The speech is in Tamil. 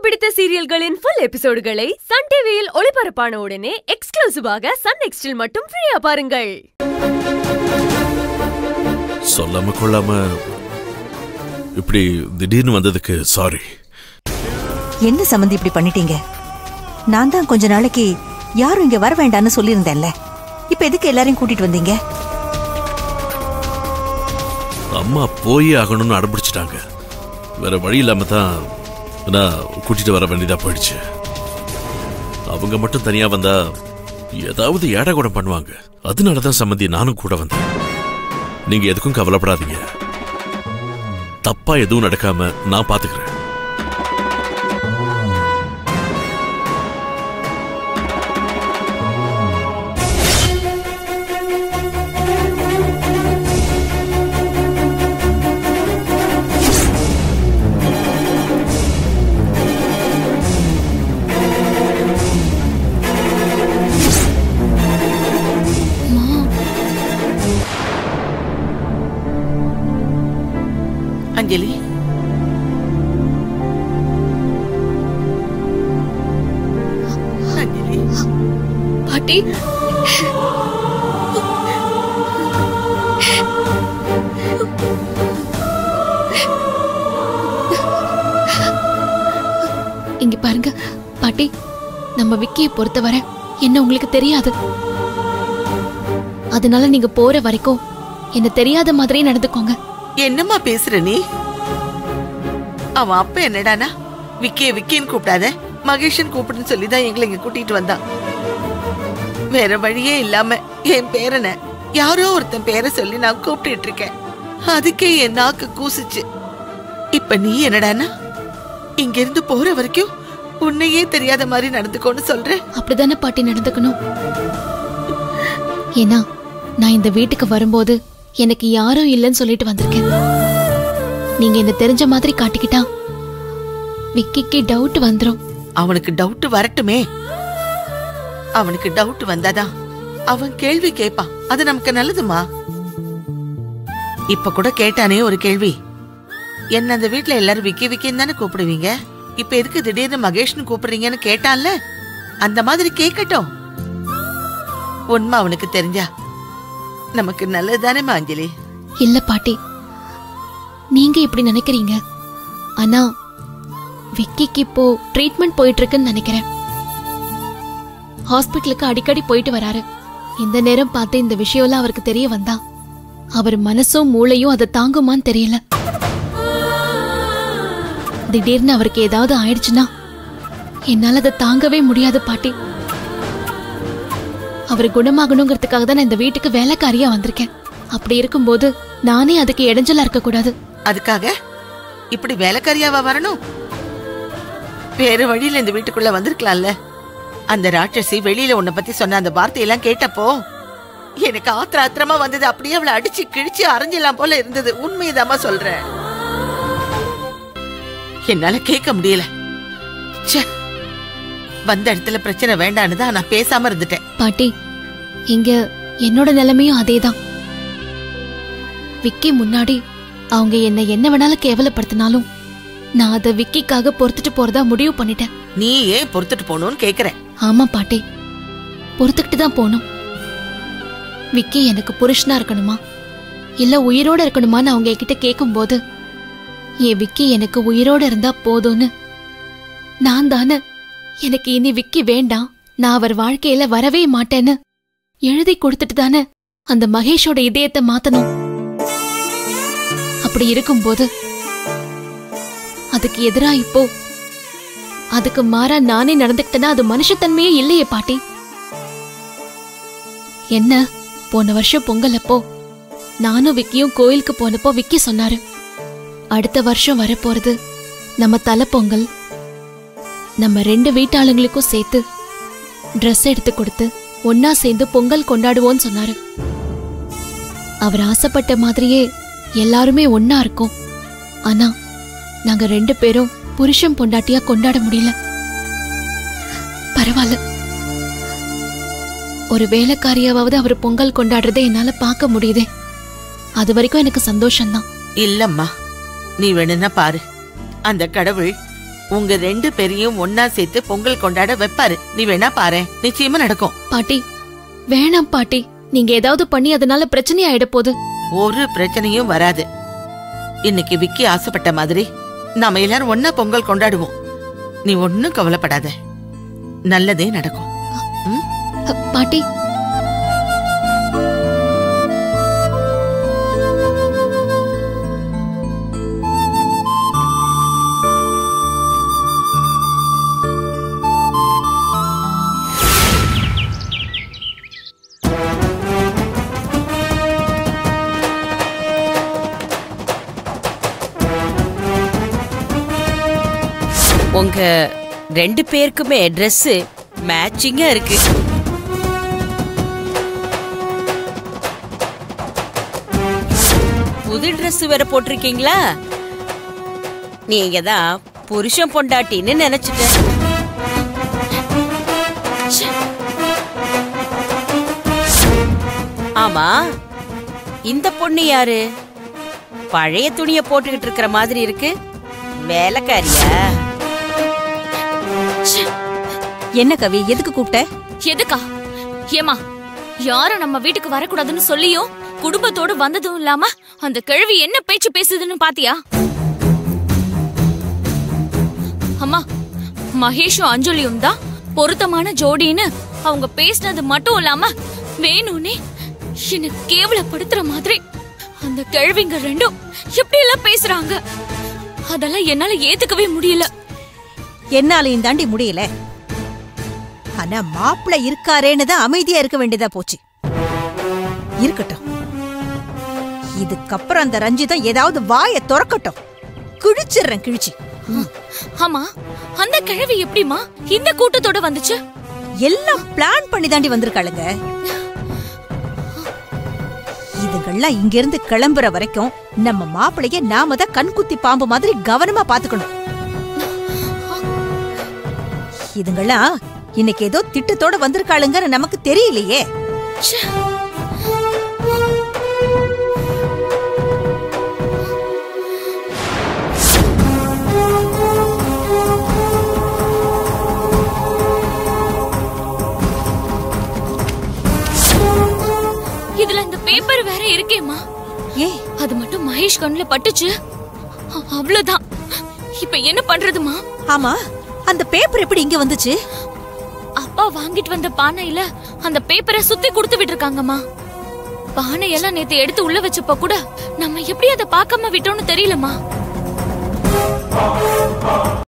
பிடித்த சீரியல்களின் ஃபுல் எபிசோடுகளை சன் டிவியில் ஒளிபரப்பான உடனே எக்ஸ்க்ளூசிவாக சன் நெக்ஸ்டில் மட்டும் ஃப்ரீயா பாருங்கள் சொல்லாம கொள்ளாம இப்படி திடீர்னு வந்ததுக்கு சாரி என்ன சம்மந்தி இப்படி பண்ணிட்டீங்க நான் தான் கொஞ்ச நாளைக்கு யாரும் இங்க வர வேண்டாம்னு சொல்லியிருந்தேன்ல இப்ப எதுக்கு எல்லாரையும் கூட்டிட்டு வந்தீங்க அம்மா போயே ஆகணும்னு அடம்பிடிச்சிட்டாங்க வேற வழி இல்லாம தான் நான் கூட்டிட்டு வர வேண்டியதா போயிடுச்சு அவங்க மட்டும் தனியா வந்தா ஏதாவது ஏடாகுடம் பண்ணுவாங்க அதனாலதான் சம்மந்தி நானும் கூட வந்தேன் நீங்க எதுக்கும் கவலைப்படாதீங்க தப்பா எதுவும் நடக்காம நான் பாத்துக்கிறேன் அஞ்சலி அஞ்சலி பாட்டி இங்க பாருங்க பாட்டி நம்ம விக்கியை பொறுத்தவரை என்ன உங்களுக்கு தெரியாது அதனால நீங்க போற வரைக்கும் என்ன தெரியாத மாதிரியே நடந்துக்கோங்க என்னம்மா பேசுற நீ அவன் அப்ப என்னடானா விக்கிய விக்கின்னு கூப்பிடாத மகேஷன் கூப்பிடுன்னு சொல்லி தான் எங்களை இங்க கூட்டிட்டு வந்தான் வேற வழியே இல்லாம என் பேரனை யாரோ ஒருத்தன் பேரை சொல்லி நான் கூப்பிட்டுட்டு இருக்கேன் அதுக்கே என் நாக்கு கூசுச்சு இப்ப நீ என்னடானா இங்க இருந்து போற வரைக்கும் உன்னையே தெரியாத மாதிரி நடந்துக்கோன்னு சொல்ற அப்படிதானே பாட்டி நடந்துக்கணும் ஏன்னா நான் இந்த வீட்டுக்கு வரும்போது எனக்கு யாரும் இல்லைன்னு சொல்லிட்டு வந்திருக்கேன் நீங்க என்ன தெரிஞ்ச மாதிரி காட்டிக்கிட்டா விக்கிக்கு டவுட் வந்துரும் அவனுக்கு டவுட் வரட்டுமே அவனுக்கு டவுட் வந்தாதான் அவன் கேள்வி கேட்பான் அது நமக்கு நல்லதுமா இப்ப கூட கேட்டானே ஒரு கேள்வி என்ன அந்த வீட்ல எல்லாரும் விக்கி விக்கின்னு தானே கூப்பிடுவீங்க இப்ப எதுக்கு திடீர்னு மகேஷ்னு கூப்பிடுறீங்கன்னு கேட்டான்ல அந்த மாதிரி கேட்கட்டும் உண்மை அவனுக்கு தெரிஞ்சா நமக்கு நல்லதுதானேமா அஞ்சலி இல்ல பாட்டி நீங்க இப்படி நினைக்கிறீங்க ஆனா விக்கிக்கு இப்போ ட்ரீட்மெண்ட் போயிட்டு இருக்குன்னு நினைக்கிறேன் ஹாஸ்பிட்டலுக்கு அடிக்கடி போயிட்டு வராரு இந்த நேரம் பார்த்து இந்த விஷயம்லாம் அவருக்கு தெரிய வந்தா அவர் மனசும் மூளையும் அதை தாங்குமான்னு தெரியல திடீர்னு அவருக்கு ஏதாவது ஆயிடுச்சுன்னா என்னால அதை தாங்கவே முடியாது பாட்டி அவர் குணமாகணுங்கிறதுக்காக தான் நான் இந்த வீட்டுக்கு வேலைக்காரியா வந்திருக்கேன் அப்படி இருக்கும்போது நானே அதுக்கு இடைஞ்சலா இருக்க கூடாது அதுக்காக இப்படி வேலைக்காரியாவா வரணும் வேற வழியில இந்த வீட்டுக்குள்ள வந்திருக்கலாம்ல அந்த ராட்சசி வெளியில உன்னை பத்தி சொன்ன அந்த வார்த்தையெல்லாம் கேட்டப்போ எனக்கு ஆத்திர ஆத்திரமா வந்தது அப்படியே அவளை அடிச்சு கிழிச்சு அரைஞ்சிடலாம் போல இருந்தது உண்மையதாம்மா சொல்றேன் என்னால கேட்க முடியல ச்சே வந்த இடத்துல பிரச்சனை வேண்டான்னு தான் நான் பேசாம இருந்துட்டேன் பாட்டி இங்க என்னோட நிலைமையும் அதேதான் விக்கி முன்னாடி அவங்க என்ன என்ன வேணாலும் கேவலப்படுத்தினாலும் நான் அதை விக்கிக்காக பொறுத்துட்டு போறதா முடிவு பண்ணிட்டேன் நீ ஏன் பொறுத்துட்டு போகணும்னு கேக்குறேன் ஆமா பாட்டி பொறுத்துக்கிட்டு தான் போகணும் விக்கி எனக்கு புருஷனா இருக்கணுமா இல்ல உயிரோட இருக்கணுமான்னு அவங்க என்கிட்ட கேட்கும்போது என் விக்கி எனக்கு உயிரோட இருந்தா போதும்னு நான் தானே எனக்கு இனி விக்கி வேண்டாம் நான் அவர் வாழ்க்கையில வரவே மாட்டேன்னு எழுதி கொடுத்துட்டு தானே அந்த மகேஷோட இதயத்தை மாத்தணும் அப்படி இருக்கும்போது அதுக்கு எதிரா இப்போ அதுக்கு மாறா நானே நடந்துக்கிட்டேன்னா அது மனுஷத்தன்மையே இல்லையே பாட்டி என்ன போன வருஷம் பொங்கல் அப்போ நானும் விக்கியும் கோயிலுக்கு போனப்போ விக்கி சொன்னாரு அடுத்த வருஷம் வரப்போறது நம்ம தலை பொங்கல் நம்ம ரெண்டு வீட்டாளுங்களுக்கும் சேர்த்து ட்ரெஸ் எடுத்து கொடுத்து ஒன்னா சேர்ந்து பொங்கல் கொண்டாடுவோம்னு சொன்னாரு அவர் ஆசைப்பட்ட மாதிரியே எல்லாருமே ஒன்னா இருக்கோம் ஆனா நாங்க ரெண்டு பேரும் புருஷன் பொண்டாட்டியா கொண்டாட முடியல பரவாயில்ல ஒரு வேலைக்காரியாவது அவர் பொங்கல் கொண்டாடுறதை என்னால பார்க்க முடியுதே அது வரைக்கும் எனக்கு சந்தோஷம்தான் இல்லம்மா நீ வேணும்னா பாரு அந்த கடவுள் உங்க ரெண்டு பேரையும் ஒன்னா சேர்த்து பொங்கல் கொண்டாட வைப்பாரு நீ வேணா பாரு நிச்சயமா நடக்கும் பாட்டி வேணாம் பாட்டி நீங்க ஏதாவது பண்ணி அதனால பிரச்சனை ஆயிட போகுது ஒரு பிரச்சனையும் வராது இன்னைக்கு விக்கி ஆசைப்பட்ட மாதிரி நாம எல்லாரும் ஒன்னா பொங்கல் கொண்டாடுவோம் நீ ஒன்னும் கவலைப்படாத நல்லதே நடக்கும் ம்? அ, பாட்டி உங்க ரெண்டு பேருக்குமே Dress மேட்சிங்கா இருக்கு புது Dress வேற போட்டிருக்கீங்களா நீங்க தான் புருஷன் பொண்டாட்டின்னு நினைச்சிட்டேன் ஆமா இந்த பொண்ணு யாரு பழைய துணிய போட்டுக்கிட்டு இருக்கிற மாதிரி இருக்கு வேலைக்காரியா என்ன கவி எதுக்கு கூப்பிட்ட எதுக்கா ஏமா யாரும் நம்ம வீட்டுக்கு வரக்கூடாதுன்னு சொல்லியும் குடும்பத்தோட வந்ததும் இல்லாம அந்த கிழவி என்ன பேச்சு பேசுதுன்னு பாத்தியா அம்மா மகேஷும் அஞ்சலியும் தான் பொருத்தமான ஜோடின்னு அவங்க பேசினது மட்டும் இல்லாம வேணும்னே என்ன கேவலப்படுத்துற மாதிரி அந்த கிழவிங்க ரெண்டும் எப்படி எல்லாம் பேசுறாங்க அதெல்லாம் என்னால ஏத்துக்கவே முடியல என்னாலையும் தாண்டி முடியல ஆனா மாப்பிள்ளை இருக்காரேன்னு தான் அமைதியா இருக்க வேண்டியதா போச்சு இருக்கட்டும் இதுக்கப்புறம் அந்த ரஞ்சிதம் ஏதாவது வாயை திறக்கட்டும் கிழிச்சிடுறேன் கிழிச்சு ஆமா அந்த கிழவி எப்படிமா இந்த கூட்டத்தோட வந்துச்சு எல்லாம் பிளான் பண்ணி தாண்டி வந்திருக்காளுங்க இதுகள்லாம் இங்க இருந்து கிளம்புற வரைக்கும் நம்ம மாப்பிளைய நாம தான் கண்குத்தி பாம்பு மாதிரி கவனமா பாத்துக்கணும் இதுங்கெல்லாம் இன்னைக்கு ஏதோ திட்டத்தோட வந்திருக்காளுங்கன்னு நமக்கு தெரியலையே இதுல இந்த பேப்பர் வேற இருக்கேம்மா ஏ அது மட்டும் மகேஷ் கண்ணுல பட்டுச்சு அ- அவ்வளவுதான் இப்ப என்ன பண்றதுமா ஆமா அந்த பேப்பர் எப்படி இங்க வந்துச்சு அப்பா வாங்கிட்டு வந்த பானையில அந்த பேப்பரை சுத்தி கொடுத்து விட்டுருக்காங்கம்மா பானையெல்லாம் நேத்து எடுத்து உள்ள வச்சப்ப கூட நம்ம எப்படி அதை பார்க்காம விட்டோம்னு தெரியலம்மா